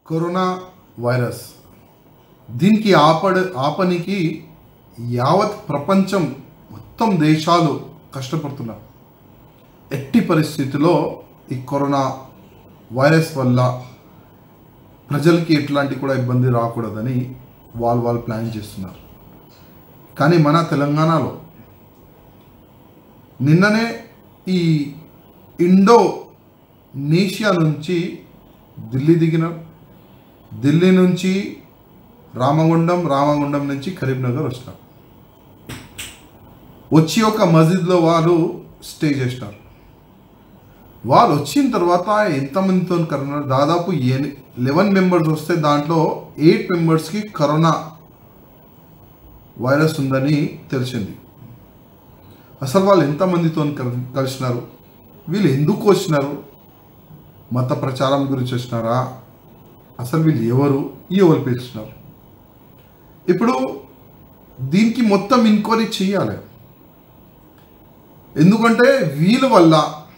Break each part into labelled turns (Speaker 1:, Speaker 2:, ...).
Speaker 1: corona virus దీనికి ఆపడ ఆపనికి యావత్ ప్రపంచం మొత్తం దేశాలు కష్టపడుతున్నారు ఎట్టి పరిస్థితిలో ఈ కరోనా వైరస్ వల్ల ప్రజలకి ఎట్లాంటి కూడా ఇబ్బంది రాకూడదని వాళ్ళు వాళ్ళు ప్లాన్ చేస్తున్నారు కానీ మన తెలంగాణలో నిన్ననే ఈ ఇండో నేషియా నుంచి ఢిల్లీ దిగినారు ఢిల్లీ నుంచి రామగుండం రామగుండం నుంచి కరీంనగర్ వచ్చినారు వచ్చి ఒక మస్జిద్లో వాళ్ళు స్టే చేసినారు వాళ్ళు వచ్చిన తర్వాత ఎంతమందితో కరోనా దాదాపు ఎని లెవెన్ మెంబర్స్ వస్తే దాంట్లో ఎయిట్ మెంబర్స్కి కరోనా వైరస్ ఉందని తెలిసింది అసలు వాళ్ళు ఎంతమందితో కల్- కలిసినారు వీళ్ళు ఎందుకు వచ్చినారు మత ప్రచారం గురించి వచ్చినారా అసలు వీళ్ళు ఎవరు ఎవరు పిలిచినారు ఇప్పుడు దీనికి మొత్తం ఎంక్వైరీ చేయాలి ఎందుకంటే వీళ్ళ వల్ల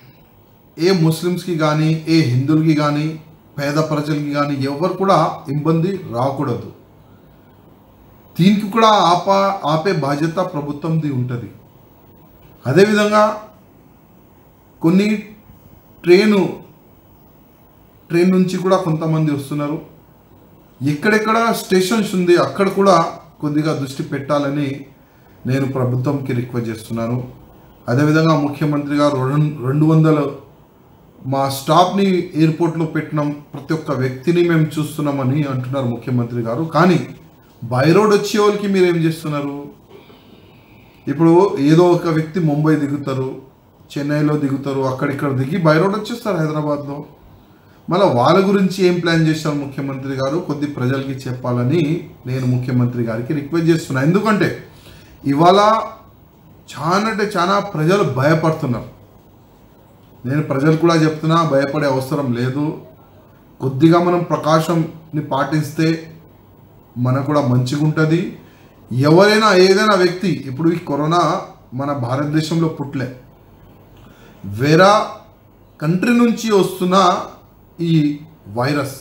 Speaker 1: ఏ ముస్లిమ్స్కి కానీ ఏ హిందువులకి కానీ పేద ప్రజలకి కానీ ఎవరు కూడా ఇబ్బంది రాకూడదు దీనికి కూడా ఆపా ఆపే బాధ్యత ప్రభుత్వంది ఉంటుంది అదేవిధంగా కొన్ని ట్రైను ట్రైన్ నుంచి కూడా కొంతమంది వస్తున్నారు ఎక్కడెక్కడ స్టేషన్స్ ఉంది అక్కడ కూడా కొద్దిగా దృష్టి పెట్టాలని నేను ప్రభుత్వంకి రిక్వెస్ట్ చేస్తున్నాను అదేవిధంగా ముఖ్యమంత్రి గారు రెండు రెండు వందల మా స్టాఫ్ని ఎయిర్పోర్ట్లో పెట్టినాం ప్రతి ఒక్క వ్యక్తిని మేము చూస్తున్నామని అంటున్నారు ముఖ్యమంత్రి గారు కానీ బై రోడ్ వచ్చే వాళ్ళకి మీరు ఏం చేస్తున్నారు ఇప్పుడు ఏదో ఒక వ్యక్తి ముంబై దిగుతారు చెన్నైలో దిగుతారు అక్కడిక్కడ దిగి బై రోడ్ వచ్చేస్తారు హైదరాబాద్లో మళ్ళీ వాళ్ళ గురించి ఏం ప్లాన్ చేశారు ముఖ్యమంత్రి గారు కొద్ది ప్రజలకి చెప్పాలని నేను ముఖ్యమంత్రి గారికి రిక్వెస్ట్ చేస్తున్నా ఎందుకంటే ఇవాళ చాలా అంటే చాలా ప్రజలు భయపడుతున్నారు నేను ప్రజలు కూడా చెప్తున్నా భయపడే అవసరం లేదు కొద్దిగా మనం ప్రకాశంని పాటిస్తే మనకు కూడా మంచిగా ఉంటుంది ఎవరైనా ఏదైనా వ్యక్తి ఇప్పుడు ఈ కరోనా మన భారతదేశంలో పుట్టలే వేరే కంట్రీ నుంచి వస్తున్న ఈ వైరస్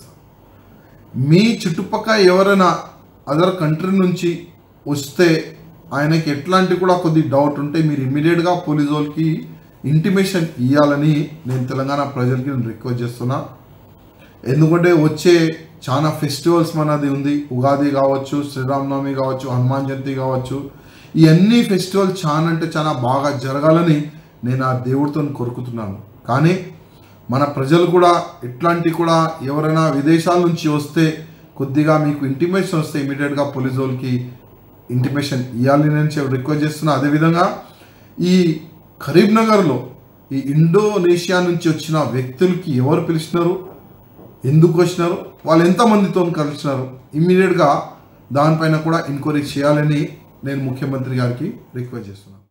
Speaker 1: మీ చుట్టుపక్కల ఎవరైనా అదర్ కంట్రీ నుంచి వస్తే ఆయనకి ఎట్లాంటి కూడా కొద్ది డౌట్ ఉంటే మీరు ఇమ్మీడియట్గా పోలీసు వాళ్ళకి ఇంటిమేషన్ ఇవ్వాలని నేను తెలంగాణ ప్రజలకి నేను రిక్వెస్ట్ చేస్తున్నా ఎందుకంటే వచ్చే చాలా ఫెస్టివల్స్ మనది ఉంది ఉగాది కావచ్చు శ్రీరామనవమి కావచ్చు హనుమాన్ జయంతి కావచ్చు ఈ అన్ని ఫెస్టివల్ చాలా అంటే చాలా బాగా జరగాలని నేను ఆ దేవుడితో కోరుకుతున్నాను కానీ మన ప్రజలు కూడా ఇట్లాంటి కూడా ఎవరైనా విదేశాల నుంచి వస్తే కొద్దిగా మీకు ఇంటిమేషన్ వస్తే ఇమీడియట్గా పోలీసు వాళ్ళకి ఇంటిమేషన్ ఇవ్వాలని నేను చెప్- రిక్వెస్ట్ చేస్తున్నా అదేవిధంగా ఈ కరీంనగర్లో ఈ ఇండోనేషియా నుంచి వచ్చిన వ్యక్తులకి ఎవరు పిలిచినారు ఎందుకు వచ్చినారు వాళ్ళు ఎంతమందితో కలిసినారు ఇమ్మీడియట్గా దానిపైన కూడా ఎంక్వైరీ చేయాలని నేను ముఖ్యమంత్రి గారికి రిక్వెస్ట్ చేస్తున్నాను